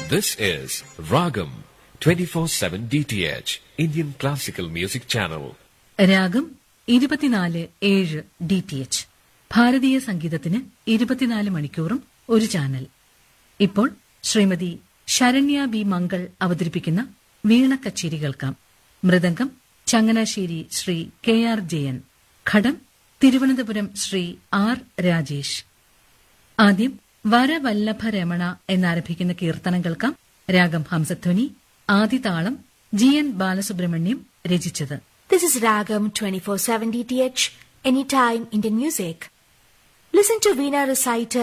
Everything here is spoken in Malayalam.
This is Ragam 24/7 DTH Indian Classical Music Channel. രാഗം ഇരുപത്തിനാല് ഏഴ് ഡി ടി എച്ച് ഭാരതീയ സംഗീതത്തിന് ഇരുപത്തിനാല് മണിക്കൂറും ഒരു ചാനൽ ഇപ്പോൾ ശ്രീമതി ശരണ്യ ബി മംഗൾ അവതരിപ്പിക്കുന്ന വീണ കച്ചേരി കേൾക്കാം മൃദംഗം ചങ്ങനാശ്ശേരി ശ്രീ കെ ആർ ജയൻ ഘടം തിരുവനന്തപുരം ശ്രീ ആർ രാജേഷ് ആദ്യം വരവല്ലഭ രമണ എന്നാരംഭിക്കുന്ന കീർത്തനം കേൾക്കാം രാഗം ഹംസധ്വനി ആദിതാളം ജി എൻ ബാലസുബ്രഹ്മണ്യം രചിച്ചത് This is Ragam 24/7 DTH, anytime Indian music. Listen to Veena reciter